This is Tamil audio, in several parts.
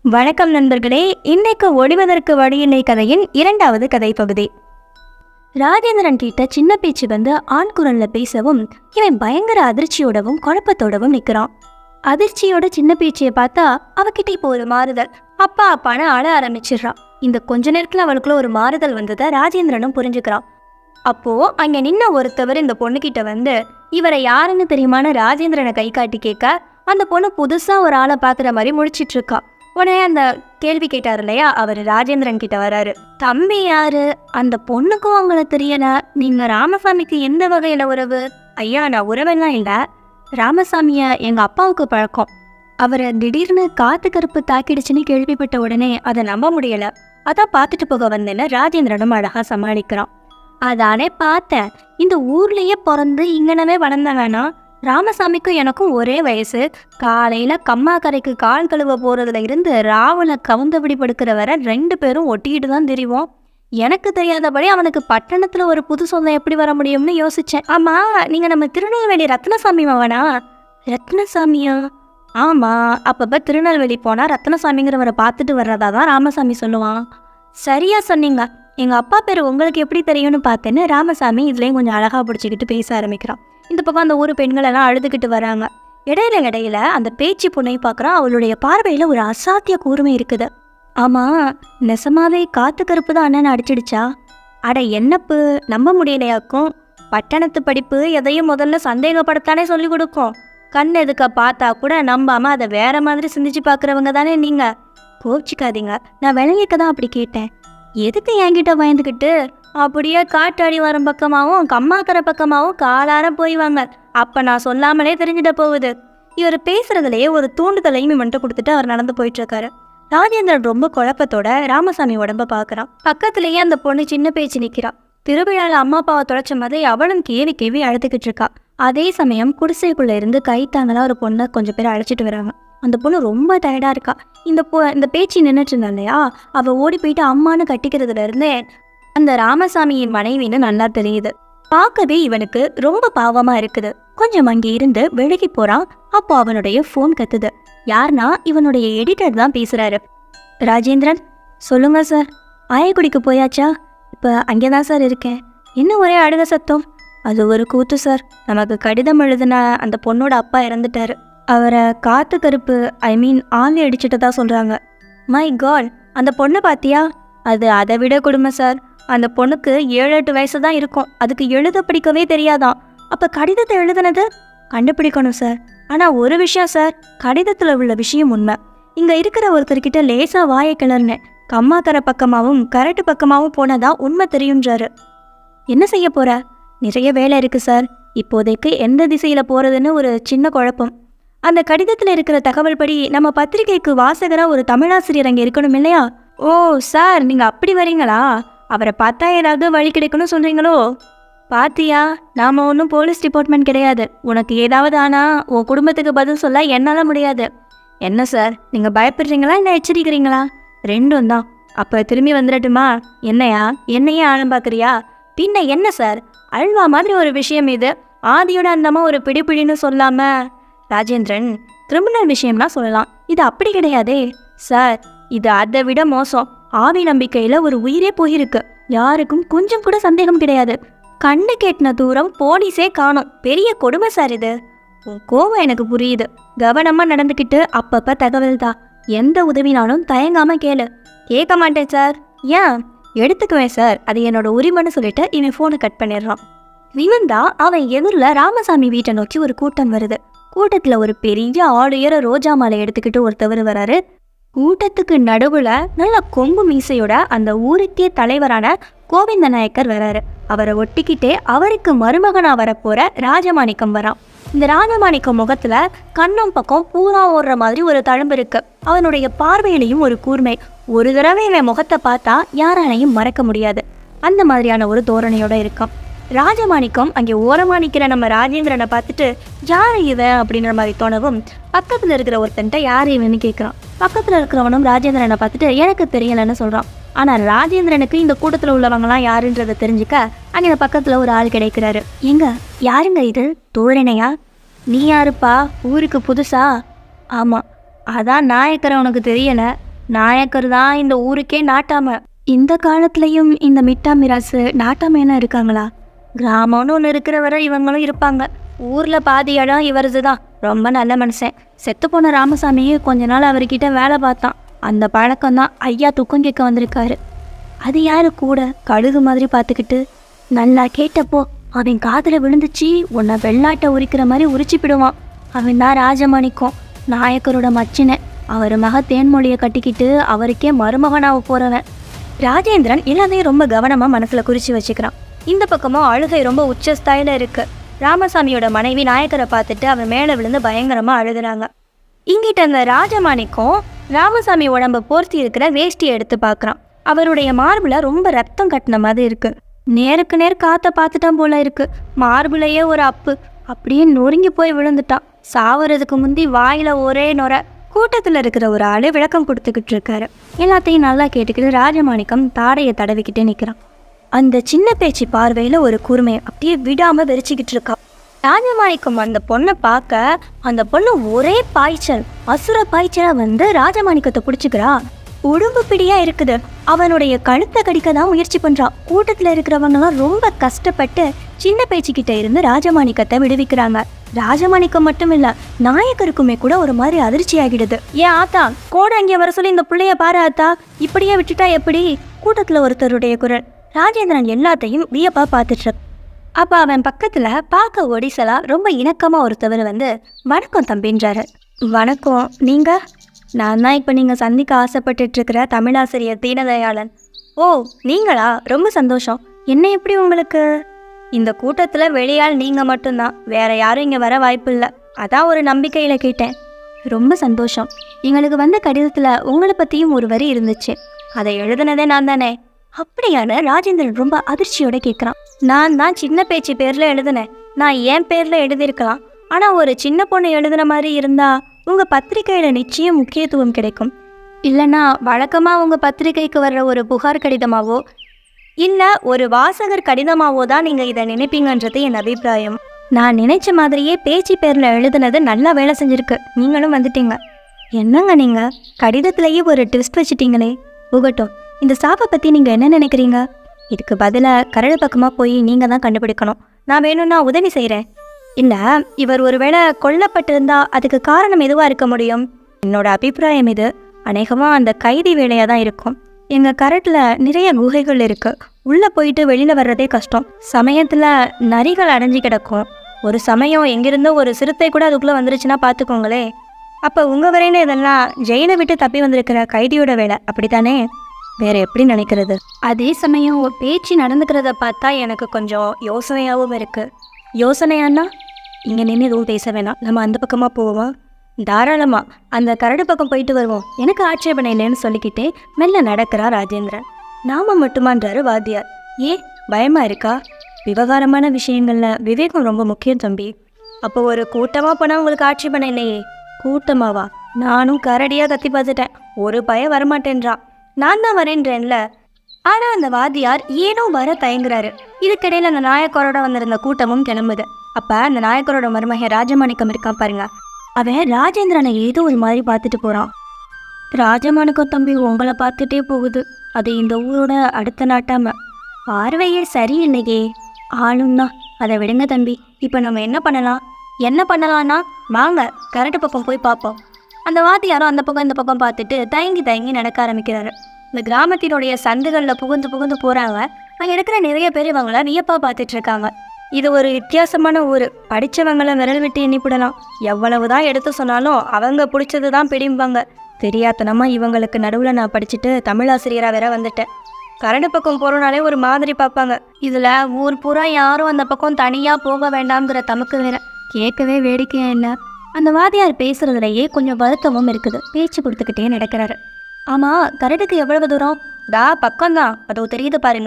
வணக்கம் நண்பர்களே இன்னைக்கு ஒளிவதற்கு வழியில்லை கதையின் இரண்டாவது கதை பகுதி ராஜேந்திரன் கிட்ட சின்ன பேச்சு வந்து ஆண் குரல்ல பேசவும் இவன் பயங்கர அதிர்ச்சியோடவும் குழப்பத்தோடவும் நிக்கிறான் அதிர்ச்சியோட சின்ன பேச்சியை பார்த்தா அவகிட்ட இப்போ ஒரு மாறுதல் அப்பா அப்பான்னு அழ ஆரம்பிச்சிடுறான் இந்த கொஞ்ச நேரத்துல அவளுக்குள்ள ஒரு மாறுதல் வந்ததை ராஜேந்திரனும் புரிஞ்சுக்கிறான் அப்போ அங்க நின்ன ஒருத்தவர் இந்த பொண்ணுகிட்ட வந்து இவரை யாருன்னு தெரியுமான்னு ராஜேந்திரனை கை காட்டி கேட்க அந்த பொண்ணு புதுசா ஒரு ஆளை பாக்குற மாதிரி முழிச்சிட்டு இருக்கா உடனே அந்த கேள்வி கேட்டார் இல்லையா அவர் ராஜேந்திரன் கிட்ட வராரு தம்பி யாரு அந்த பொண்ணுக்கும் அவங்கள தெரியல நீங்க ராமசாமிக்கு எந்த வகையில உறவு ஐயா நான் உறவெல்லாம் இல்ல ராமசாமிய எங்க அப்பாவுக்கு பழக்கம் அவரை திடீர்னு காத்து கருப்பு தாக்கிடுச்சுன்னு கேள்விப்பட்ட உடனே அதை நம்ப முடியல அதான் பார்த்துட்டு போக வந்தேன்னு ராஜேந்திரனும் அழகா சமாளிக்கிறான் அதானே பார்த்தேன் இந்த ஊர்லயே பிறந்து இங்கனவே வளர்ந்த வேணாம் ராமசாமிக்கும் எனக்கும் ஒரே வயசு காலையில கம்மா கரைக்கு கால் கழுவ போறதுல இருந்து ராவனை கவுந்தபடி படுக்கிற வரை ரெண்டு பேரும் ஒட்டிக்கிட்டு தான் தெரிவோம் எனக்கு தெரியாதபடி அவனுக்கு பட்டணத்துல ஒரு புது சொந்தம் எப்படி வர முடியும்னு யோசிச்சேன் ஆமா நீங்க நம்ம திருநெல்வேலி ரத்னசாமி மவனா ரத்னசாமியா ஆமா அப்பப்ப திருநெல்வேலி போனா ரத்னசாமிங்கிறவரை பார்த்துட்டு வர்றதா தான் ராமசாமி சொல்லுவான் சரியா சொன்னீங்க எங்க அப்பா பேர் உங்களுக்கு எப்படி தெரியும்னு பார்த்தேன்னு ராமசாமி இதுலயும் கொஞ்சம் அழகா பிடிச்சிக்கிட்டு பேச ஆரம்பிக்கிறான் இந்த பக்கம் அந்த ஊர் பெண்கள் எல்லாம் அழுதுகிட்டு வராங்க இடையில இடையில அந்த பேச்சு பொண்ணை பார்க்குறான் அவளுடைய பார்வையில ஒரு அசாத்திய கூர்மை இருக்குது ஆமா நெசமாவே காத்து கருப்பு தான் அண்ணன் அடிச்சிடுச்சா அட என்னப்பு நம்ப முடியலையாக்கும் பட்டணத்து படிப்பு எதையும் முதல்ல சந்தேகப்படத்தானே சொல்லி கொடுக்கும் கண் எதுக்க பார்த்தா கூட நம்பாம அதை வேற மாதிரி சிந்திச்சு பார்க்குறவங்க தானே நீங்க கோச்சிக்காதீங்க நான் விளங்கிக்க தான் அப்படி கேட்டேன் எதுக்கு என்கிட்ட பயந்துக்கிட்டு அப்படியே காட்டாடி வரும் பக்கமாவும் கம்மாக்கரை பக்கமாவும் காலார போய்வாங்க அப்ப நான் சொல்லாமலே தெரிஞ்சிட போகுது இவர் பேசுறதுலயே ஒரு தூண்டுதலையும் மட்டும் கொடுத்துட்டு அவர் நடந்து போயிட்டு இருக்காரு ராஜேந்திரன் ரொம்ப குழப்பத்தோட ராமசாமி உடம்ப பார்க்கறான் பக்கத்துலயே அந்த பொண்ணு சின்ன பேச்சு நிக்கிறா திருவிழால அம்மா அப்பாவை தொலைச்ச மாதிரி அவளும் கேவி கேவி அழுதுகிட்டு இருக்கா அதே சமயம் குடிசைக்குள்ள இருந்து கைத்தாங்களா ஒரு பொண்ணை கொஞ்சம் பேர் அழைச்சிட்டு வராங்க அந்த பொண்ணு ரொம்ப டயர்டா இருக்கா இந்த பொ இந்த பேச்சு நின்றுட்டு இருந்தா இல்லையா அவ ஓடி போயிட்டு அம்மான்னு கட்டிக்கிறதுல இருந்தே அந்த ராமசாமியின் மனைவின்னு நல்லா தெரியுது பார்க்கவே இவனுக்கு ரொம்ப பாவமா இருக்குது கொஞ்சம் அங்கே இருந்து விலகி போறான் அப்போ அவனுடைய ஃபோன் கத்துது யார்னா இவனுடைய எடிட்டர் தான் பேசுறாரு ராஜேந்திரன் சொல்லுங்க சார் ஆயக்குடிக்கு போயாச்சா இப்போ அங்கே தான் சார் இருக்கேன் என்ன ஒரே அழுக சத்தம் அது ஒரு கூத்து சார் நமக்கு கடிதம் எழுதின அந்த பொண்ணோட அப்பா இறந்துட்டாரு அவரை காத்து கருப்பு ஐ மீன் ஆளி அடிச்சிட்டதா சொல்றாங்க மை காட் அந்த பொண்ணை பாத்தியா அது அதை விட கொடுமை சார் அந்த பொண்ணுக்கு ஏழு எட்டு வயசு தான் இருக்கும் அதுக்கு எழுத படிக்கவே தெரியாதாம் அப்ப கடிதத்தை எழுதுனது கண்டுபிடிக்கணும் சார் ஆனா ஒரு விஷயம் சார் கடிதத்துல உள்ள விஷயம் உண்மை இங்க இருக்கிற ஒருத்தர்கிட்ட லேசா வாயை கிளறினேன் கம்மாக்கரை பக்கமாவும் கரட்டு பக்கமாவும் போனதா உண்மை தெரியுன்றாரு என்ன செய்ய போற நிறைய வேலை இருக்கு சார் இப்போதைக்கு எந்த திசையில போறதுன்னு ஒரு சின்ன குழப்பம் அந்த கடிதத்துல இருக்கிற தகவல் படி நம்ம பத்திரிகைக்கு வாசகரா ஒரு தமிழாசிரியர் அங்க இருக்கணும் இல்லையா ஓ சார் நீங்க அப்படி வரீங்களா அவரை பார்த்தா ஏதாவது வழி கிடைக்கணும் சொல்றீங்களோ பாத்தியா நாம ஒன்றும் போலீஸ் டிபார்ட்மெண்ட் கிடையாது உனக்கு ஏதாவது ஆனா உன் குடும்பத்துக்கு பதில் சொல்ல என்னால முடியாது என்ன சார் நீங்க பயப்படுறீங்களா இல்லை எச்சரிக்கிறீங்களா ரெண்டும் தான் அப்ப திரும்பி வந்துடட்டுமா என்னையா என்னையே ஆழம் பார்க்குறியா பின்ன என்ன சார் அல்வா மாதிரி ஒரு விஷயம் இது ஆதியோட அந்தமா ஒரு பிடிப்பிடின்னு சொல்லாம ராஜேந்திரன் கிரிமினல் விஷயம்லாம் சொல்லலாம் இது அப்படி கிடையாதே சார் இது அதை விட மோசம் ஆவி நம்பிக்கையில ஒரு உயிரே போயிருக்கு யாருக்கும் கொஞ்சம் கூட சந்தேகம் கிடையாது கண்ணு கேட்டின தூரம் போலீஸே காணோம் பெரிய கொடுமை சார் இது உன் கோவம் எனக்கு புரியுது கவனமா நடந்துக்கிட்டு அப்பப்ப தகவல் தான் எந்த உதவினாலும் தயங்காம கேளு கேட்க மாட்டேன் சார் ஏன் எடுத்துக்குவேன் சார் அது என்னோட உரிமைன்னு சொல்லிட்டு இவன் ஃபோனை கட் பண்ணிடுறான் இவன் தான் அவன் எதிரில் ராமசாமி வீட்டை நோக்கி ஒரு கூட்டம் வருது கூட்டத்தில் ஒரு பெரிய ஆளுயர ரோஜா மாலை எடுத்துக்கிட்டு ஒருத்தவர் வராரு கூட்டத்துக்கு நடுவுல நல்ல கொம்பு மீசையோட அந்த ஊருக்கே தலைவரான கோவிந்த நாயக்கர் வராரு அவரை ஒட்டிக்கிட்டே அவருக்கு மருமகனா வரப்போற ராஜமாணிக்கம் வரான் இந்த ராஜமாணிக்கம் முகத்துல கண்ணும் பக்கம் பூரா ஓடுற மாதிரி ஒரு தழும்பு இருக்கு அவனுடைய பார்வையிலையும் ஒரு கூர்மை ஒரு தடவை இவன் முகத்தை பார்த்தா யாராலையும் மறக்க முடியாது அந்த மாதிரியான ஒரு தோரணையோட இருக்கான் ராஜமாணிக்கம் அங்கே ஓரமா நிக்கிற நம்ம ராஜேந்திரனை பார்த்துட்டு யார் இவன் அப்படின்ற மாதிரி தோணவும் பக்கத்துல இருக்கிற ஒருத்தன்ட்ட யார் இவன்னு கேட்குறான் பக்கத்துல இருக்கிறவனும் ராஜேந்திரனை பார்த்துட்டு எனக்கு தெரியலன்னு சொல்றான் ஆனா ராஜேந்திரனுக்கு இந்த கூட்டத்துல உள்ளவங்கலாம் யாருன்றதை தெரிஞ்சுக்க அங்கே பக்கத்துல ஒரு ஆள் கிடைக்கிறாரு எங்க யாருங்க இது தோழனையா நீ யாருப்பா ஊருக்கு புதுசா ஆமா அதான் நாயக்கரை உனக்கு தெரியல நாயக்கர் தான் இந்த ஊருக்கே நாட்டாம இந்த காலத்துலயும் இந்த மிட்டா மிராசு நாட்டாமையெல்லாம் இருக்காங்களா கிராமம்னு ஒன்று இருக்கிற வரை இவங்களும் இருப்பாங்க ஊரில் பாதி இடம் இவரது தான் ரொம்ப நல்ல மனுஷன் செத்து போன ராமசாமியே கொஞ்ச நாள் அவர்கிட்ட வேலை பார்த்தான் அந்த பழக்கம் தான் ஐயா துக்கம் கேட்க வந்திருக்காரு அது யாரு கூட கழுகு மாதிரி பார்த்துக்கிட்டு நல்லா கேட்டப்போ அவன் காதில் விழுந்துச்சு உன்னை வெள்ளாட்டை உரிக்கிற மாதிரி உரிச்சிப்பிடுவான் அவன் தான் ராஜமாணிக்கம் நாயக்கரோட மச்சினை அவர் மக தேன்மொழியை கட்டிக்கிட்டு அவருக்கே மருமகனாக போகிறவன் ராஜேந்திரன் எல்லாத்தையும் ரொம்ப கவனமாக மனசில் குறித்து வச்சுக்கிறான் இந்த பக்கமும் அழுகை ரொம்ப உச்ச ஸ்தாயில இருக்கு ராமசாமியோட மனைவி நாயக்கரை பார்த்துட்டு அவன் மேலே விழுந்து பயங்கரமாக அழுகுறாங்க இங்கிட்ட அந்த ராஜமாணிக்கம் ராமசாமி உடம்ப போர்த்தி இருக்கிற வேஷ்டியை எடுத்து பார்க்குறான் அவருடைய மார்புல ரொம்ப ரத்தம் கட்டின மாதிரி இருக்கு நேருக்கு நேர் காத்த பார்த்துட்டான் போல இருக்கு மார்புலையே ஒரு அப்பு அப்படியே நொறுங்கி போய் விழுந்துட்டான் சாவறதுக்கு முந்தி வாயில ஒரே நொர கூட்டத்தில் இருக்கிற ஒரு ஆளு விளக்கம் கொடுத்துக்கிட்டு இருக்காரு எல்லாத்தையும் நல்லா கேட்டுக்கிட்டு ராஜமாணிக்கம் தாடையை தடவிக்கிட்டே நிற்கிறான் அந்த சின்ன பேச்சு பார்வையில் ஒரு கூர்மையை அப்படியே விடாம வெறிச்சிக்கிட்டு இருக்கா ராஜமாணிக்கம் அந்த பொண்ணை பார்க்க அந்த பொண்ணு ஒரே பாய்ச்சல் அசுர பாய்ச்சலா வந்து ராஜமாணிக்கத்தை பிடிச்சிக்கிறா உடம்பு பிடியா இருக்குது அவனுடைய கழுத்தை கடிக்க தான் முயற்சி பண்றான் கூட்டத்தில் இருக்கிறவங்கலாம் ரொம்ப கஷ்டப்பட்டு சின்ன பேச்சுக்கிட்ட இருந்து ராஜமாணிக்கத்தை விடுவிக்கிறாங்க ராஜமாணிக்கம் மட்டும் இல்ல நாயக்கருக்குமே கூட ஒரு மாதிரி அதிர்ச்சி ஆகிடுது ஏன் ஆத்தா கோட அங்கே வர சொல்லி இந்த புள்ளைய பாரு ஆத்தா இப்படியே விட்டுட்டா எப்படி கூட்டத்துல ஒருத்தருடைய குரல் ராஜேந்திரன் எல்லாத்தையும் வியப்பா பார்த்துட்டு இருக்கு. அப்ப அவன் பக்கத்துல பார்க்க ஒடிசலா ரொம்ப இணக்கமா ஒருத்தவர் வந்து வணக்கம் தம்பின்றாரு வணக்கம் நீங்க நான் தான் இப்போ நீங்கள் சந்திக்க ஆசைப்பட்டுட்டு இருக்கிற தமிழாசிரியர் தீனதயாளன் ஓ நீங்களா ரொம்ப சந்தோஷம் என்ன எப்படி உங்களுக்கு இந்த கூட்டத்தில் வெளியால் நீங்கள் மட்டும்தான் வேற யாரும் இங்கே வர வாய்ப்பு இல்லை அதான் ஒரு நம்பிக்கையில் கேட்டேன் ரொம்ப சந்தோஷம் எங்களுக்கு வந்த கடிதத்தில் உங்களை பற்றியும் ஒரு வரி இருந்துச்சு அதை எழுதுனதே நான் தானே அப்படியான ராஜேந்திரன் ரொம்ப அதிர்ச்சியோட கேட்குறான் நான் தான் சின்ன பேச்சு பேரில் எழுதினேன் நான் என் பேரில் எழுதியிருக்கலாம் ஆனால் ஒரு சின்ன பொண்ணு எழுதுன மாதிரி இருந்தா உங்கள் பத்திரிக்கையில் நிச்சயம் முக்கியத்துவம் கிடைக்கும் இல்லைன்னா வழக்கமாக உங்கள் பத்திரிக்கைக்கு வர்ற ஒரு புகார் கடிதமாவோ இல்லை ஒரு வாசகர் கடிதமாவோ தான் நீங்கள் இதை நினைப்பீங்கன்றது என் அபிப்பிராயம் நான் நினைச்ச மாதிரியே பேச்சு பேரில் எழுதுனது நல்லா வேலை செஞ்சிருக்கு நீங்களும் வந்துட்டீங்க என்னங்க நீங்கள் கடிதத்திலேயே ஒரு ட்விஸ்ட் வச்சிட்டீங்களே புகட்டும் இந்த சாப்பை பற்றி நீங்கள் என்ன நினைக்கிறீங்க இதுக்கு பதிலாக கரடு பக்கமாக போய் நீங்கள் தான் கண்டுபிடிக்கணும் நான் வேணும்னா உதவி செய்கிறேன் இல்லை இவர் ஒருவேளை கொல்லப்பட்டிருந்தா அதுக்கு காரணம் எதுவாக இருக்க முடியும் என்னோட அபிப்பிராயம் இது அநேகமாக அந்த கைதி வேலையாக தான் இருக்கும் எங்கள் கரட்டில் நிறைய குகைகள் இருக்குது உள்ளே போயிட்டு வெளியில் வர்றதே கஷ்டம் சமயத்தில் நரிகள் அடைஞ்சு கிடக்கும் ஒரு சமயம் எங்கிருந்தோ ஒரு சிறுத்தை கூட அதுக்குள்ளே வந்துருச்சுன்னா பார்த்துக்கோங்களே அப்போ உங்கள் வரையில இதெல்லாம் ஜெயிலை விட்டு தப்பி வந்திருக்கிற கைதியோட வேலை அப்படித்தானே வேற எப்படி நினைக்கிறது அதே சமயம் உன் பேச்சு நடந்துக்கிறத பார்த்தா எனக்கு கொஞ்சம் யோசனையாகவும் இருக்கு யோசனையானா இங்கே நின்று எதுவும் பேச வேணாம் நம்ம அந்த பக்கமாக போவோம் தாராளமா அந்த கரடு பக்கம் போயிட்டு வருவோம் எனக்கு ஆட்சேபனை இல்லைன்னு சொல்லிக்கிட்டே மெல்ல நடக்கிறா ராஜேந்திரன் நாம மட்டுமான்றாரு வாத்தியார் ஏ பயமா இருக்கா விவகாரமான விஷயங்கள்ல விவேகம் ரொம்ப முக்கியம் தம்பி அப்போ ஒரு கூட்டமா போனா உங்களுக்கு ஆட்சேபனை இல்லையே கூட்டமாவா நானும் கரடியா கத்தி பார்த்துட்டேன் ஒரு பய வரமாட்டேன்றான் நான் தான் வரேன்றேன்ல ஆனா அந்த வாத்தியார் ஏனோ வர தயங்குறாரு இதுக்கிடையில அந்த நாயக்கரோட வந்திருந்த கூட்டமும் கிளம்புது அப்ப அந்த நாயக்கரோட மருமகன் ராஜமாணிக்கம் இருக்கான் பாருங்க அவன் ராஜேந்திரனை ஏதோ ஒரு மாதிரி பார்த்துட்டு போறான் ராஜமாணிக்கம் தம்பி உங்களை பார்த்துட்டே போகுது அது இந்த ஊரோட அடுத்த நாட்டாம பார்வையே சரியில்லையே ஆளும் தான் அதை விடுங்க தம்பி இப்போ நம்ம என்ன பண்ணலாம் என்ன பண்ணலாம்னா வாங்க கரண்ட் பக்கம் போய் பார்ப்போம் அந்த வாத்தியாரும் அந்த பக்கம் இந்த பக்கம் பார்த்துட்டு தயங்கி தயங்கி நடக்க ஆரம்பிக்கிறாரு இந்த கிராமத்தினுடைய சந்துகளில் புகுந்து புகுந்து போகிறாங்க அங்கே இருக்கிற நிறைய பேர் இவங்கள வியப்பாக பார்த்துட்டு இருக்காங்க இது ஒரு வித்தியாசமான ஊர் படித்தவங்கள விரல் விட்டு எண்ணிப்பிடலாம் எவ்வளவுதான் எடுத்து சொன்னாலும் அவங்க பிடிச்சது தான் பிடிம்பாங்க தெரியாத்தனமா இவங்களுக்கு நடுவில் நான் படிச்சுட்டு தமிழாசிரியராக வேற வந்துட்டேன் கரண்டு பக்கம் போகிறனாலே ஒரு மாதிரி பார்ப்பாங்க இதில் ஊர் பூரா யாரும் அந்த பக்கம் தனியாக போக வேண்டாம்ங்கிற தமக்கு வேற கேட்கவே வேடிக்கையா இல்லை அந்த வாதியார் பேசுறதுலயே கொஞ்சம் வருத்தமும் இருக்குது பேச்சு கொடுத்துக்கிட்டே நடக்கிறாரு ஆமாம் கரடுக்கு எவ்வளவு தூரம் தா பக்கம்தான் அதோ தெரியுது பாருங்க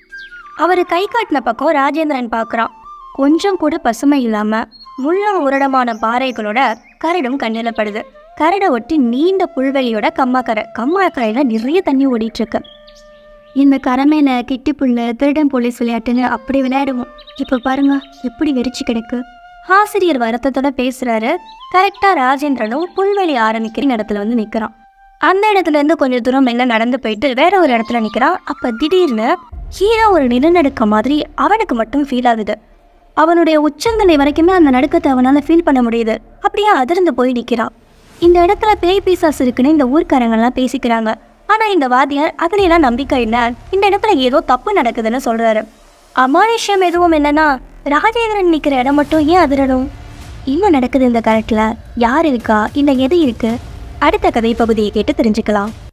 அவர் கை காட்டின பக்கம் ராஜேந்திரன் பார்க்குறான் கொஞ்சம் கூட பசுமை இல்லாம முள்ளும் உரடமான பாறைகளோட கரடும் கண்ணில் படுது கரடை ஒட்டி நீண்ட புல்வெளியோட கம்மாக்கரை கம்மாக்கரையில நிறைய தண்ணி ஓடிட்டு இருக்கு இந்த கரை மேல கிட்டி புல்லு திருடன் போலீஸ் விளையாட்டுன்னு அப்படி விளையாடுவோம் இப்போ பாருங்க எப்படி வெறிச்சு கிடக்கு ஆசிரியர் வருத்தத்தோட பேசுறாரு கரெக்டா ராஜேந்திரனும் புல்வெளி ஆரம்பிக்கிற இடத்துல வந்து நிக்கிறான் அந்த இடத்துல இருந்து கொஞ்சம் தூரம் மெல்ல நடந்து போயிட்டு வேற ஒரு இடத்துல நிற்கிறான் அப்போ திடீர்னு கீழே ஒரு நிலநடுக்க மாதிரி அவனுக்கு மட்டும் ஃபீல் ஆகுது அவனுடைய உச்சந்தலை வரைக்குமே அந்த நடுக்கத்தை அவனால் ஃபீல் பண்ண முடியுது அப்படியே அதிர்ந்து போய் நிற்கிறான் இந்த இடத்துல பேய் பீசாஸ் இருக்குன்னு இந்த ஊர்க்காரங்கெல்லாம் பேசிக்கிறாங்க ஆனால் இந்த வாத்தியார் அதுலலாம் நம்பிக்கை இல்லை இந்த இடத்துல ஏதோ தப்பு நடக்குதுன்னு சொல்கிறாரு அமானுஷ்யம் எதுவும் இல்லைன்னா ராஜேந்திரன் நிற்கிற இடம் மட்டும் ஏன் அதிரணும் என்ன நடக்குது இந்த கரெக்டில் யார் இருக்கா இல்லை எது இருக்கு அடுத்த கதை பகுதியை கேட்டு தெரிஞ்சுக்கலாம்